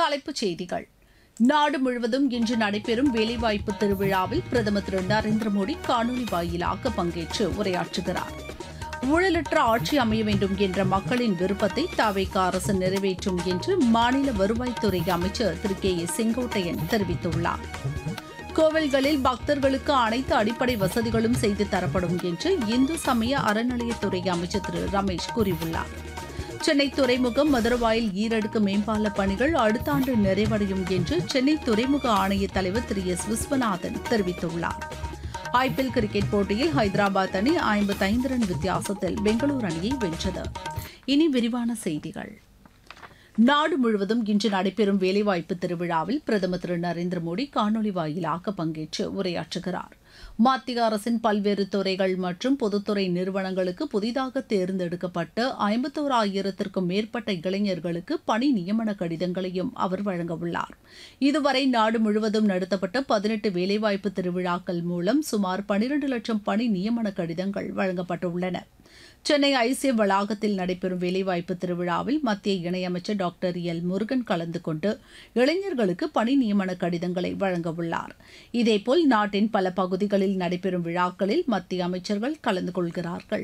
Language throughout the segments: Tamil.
தலைப்புச் செய்திகள் நாடு முழுவதும் இன்று நடைபெறும் வேலைவாய்ப்பு திருவிழாவில் பிரதமர் திரு நரேந்திர மோடி காணொலி வாயிலாக பங்கேற்று உரையாற்றுகிறார் ஊழலற்ற ஆட்சி அமைய வேண்டும் என்ற மக்களின் விருப்பத்தை தாவேக அரசு நிறைவேற்றும் என்று மாநில வருவாய்த்துறை அமைச்சர் திரு கே ஏ செங்கோட்டையன் தெரிவித்துள்ளார் கோவில்களில் பக்தர்களுக்கு அனைத்து அடிப்படை வசதிகளும் செய்து தரப்படும் என்று இந்து சமய அறநிலையத்துறை அமைச்சர் திரு ரமேஷ் கூறியுள்ளார் சென்னை துறைமுகம் மதுரவாயில் ஈரடுக்கு மேம்பால பணிகள் அடுத்த ஆண்டு நிறைவடையும் என்று சென்னை துறைமுக ஆணைய தலைவர் திரு எஸ் விஸ்வநாதன் தெரிவித்துள்ளார் ஐபிஎல் கிரிக்கெட் போட்டியில் ஹைதராபாத் அணி ஐம்பத்தைந்து ரன் வித்தியாசத்தில் பெங்களூரு அணியை வென்றது இனி விரிவான செய்திகள் நாடு முழுவதும் இன்று நடைபெறும் வேலைவாய்ப்பு திருவிழாவில் பிரதமர் திரு நரேந்திர மோடி காணொலி வாயிலாக பங்கேற்று உரையாற்றுகிறார் மத்திய அரசின் பல்வேறு துறைகள் மற்றும் பொதுத்துறை நிறுவனங்களுக்கு புதிதாக தேர்ந்தெடுக்கப்பட்ட ஐம்பத்தோராயிரத்திற்கும் மேற்பட்ட இளைஞர்களுக்கு பணி நியமன கடிதங்களையும் அவர் வழங்கவுள்ளார் இதுவரை நாடு முழுவதும் நடத்தப்பட்ட பதினெட்டு வேலைவாய்ப்பு திருவிழாக்கள் மூலம் சுமார் பனிரண்டு லட்சம் பணி நியமன கடிதங்கள் வழங்கப்பட்டுள்ளன சென்னை ஐசிய வளாகத்தில் நடைபெறும் வேலைவாய்ப்பு திருவிழாவில் மத்திய இணையமைச்சர் டாக்டர் எல் முருகன் கலந்து கொண்டு இளைஞர்களுக்கு பணி நியமன கடிதங்களை வழங்கவுள்ளார் இதேபோல் நாட்டின் பல பகுதிகளில் நடைபெறும் விழாக்களில் மத்திய அமைச்சர்கள் கலந்து கொள்கிறார்கள்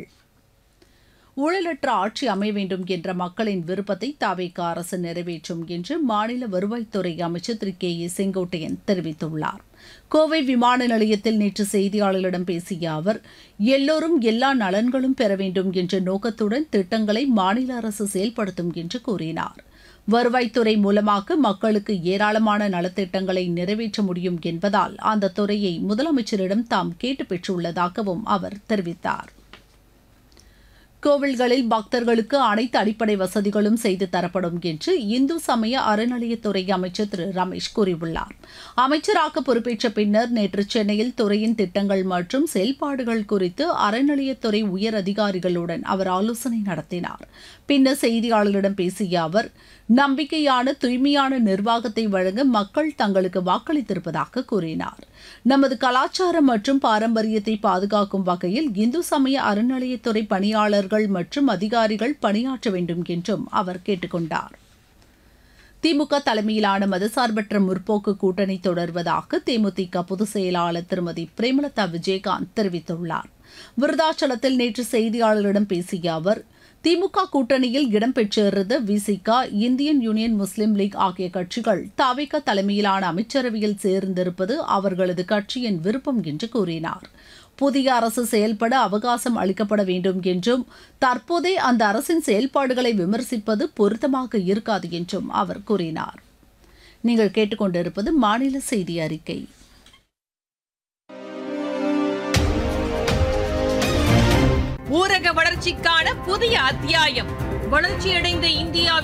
ஊழலற்ற ஆட்சி அமைய வேண்டும் என்ற மக்களின் விருப்பத்தை தாவேக அரசு நிறைவேற்றும் என்று மாநில வருவாய்த்துறை அமைச்சர் திரு கே ஏ செங்கோட்டையன் தெரிவித்துள்ளார் கோவை விமான நிலையத்தில் நேற்று செய்தியாளர்களிடம் பேசிய அவர் எல்லோரும் எல்லா நலன்களும் பெற வேண்டும் என்ற நோக்கத்துடன் திட்டங்களை மாநில அரசு செயல்படுத்தும் என்று கூறினார் வருவாய்த்துறை மூலமாக மக்களுக்கு ஏராளமான நலத்திட்டங்களை நிறைவேற்ற முடியும் என்பதால் அந்த துறையை முதலமைச்சரிடம் தாம் கேட்டு பெற்றுள்ளதாகவும் அவர் தெரிவித்தார் கோவில்களில் பக்தர்களுக்கு அனைத்து அடிப்படை வசதிகளும் செய்து தரப்படும் என்று இந்து சமய அறநிலையத்துறை அமைச்சர் திரு ரமேஷ் கூறியுள்ளார் அமைச்சராக பொறுப்பேற்ற பின்னர் நேற்று சென்னையில் துறையின் திட்டங்கள் மற்றும் செயல்பாடுகள் குறித்து அறநிலையத்துறை உயர் அதிகாரிகளுடன் அவர் ஆலோசனை நடத்தினார் பின்னர் செய்தியாளர்களிடம் பேசிய அவர் நம்பிக்கையான தூய்மையான நிர்வாகத்தை வழங்க மக்கள் தங்களுக்கு வாக்களித்திருப்பதாக கூறினார் நமது கலாச்சாரம் மற்றும் பாரம்பரியத்தை பாதுகாக்கும் வகையில் இந்து சமய அறநிலையத்துறை பணியாளர்கள் மற்றும் அதிகாரிகள் பணியாற்ற வேண்டும் என்றும் அவர் கேட்டுக்கொண்டார் திமுக தலைமையிலான மதசார்பற்ற முற்போக்கு கூட்டணி தொடர்வதாக தேமுதிக பொதுச் செயலாளர் திருமதி பிரேமலதா விஜயகாந்த் தெரிவித்துள்ளார் விருதாச்சலத்தில் நேற்று செய்தியாளர்களிடம் பேசிய அவர் திமுக கூட்டணியில் இடம்பெற்றிருந்த விசிகா இந்தியன் யூனியன் முஸ்லீம் லீக் ஆகிய கட்சிகள் தாவிக தலைமையிலான அமைச்சரவையில் சேர்ந்திருப்பது அவர்களது கட்சியின் விருப்பம் என்று கூறினார் புதிய அரசு செயல்பட அவகாசம் அளிக்கப்பட வேண்டும் என்றும் தற்போதே அந்த அரசின் செயல்பாடுகளை விமர்சிப்பது பொருத்தமாக இருக்காது என்றும் அவர் கூறினார் நீங்கள் கேட்டுக்கொண்டிருப்பது மாநில செய்தி அறிக்கை ஊரக வளர்ச்சிக்கான புதிய அத்தியாயம் வளர்ச்சியடைந்த இந்தியா